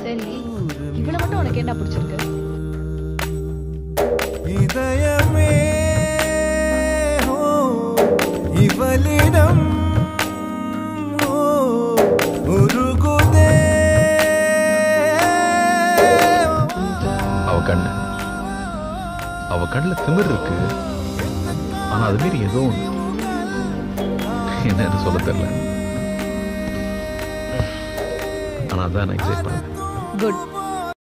சரி இவளை மட்டும் உனக்கு என்ன பிடிச்சிருக்கு இதயமே ஓ இவளிடம் ஓ உருகுதே அவ கண்ணு அவ கண்ணுல திமிர் இருக்கு ஆனா அது மீறி ஏதோ ஒண்ணு என்னன்னு சொல்ல தெரியல ஆனா அதான் நான் எக்ஸைட் பண்ணேன் குட்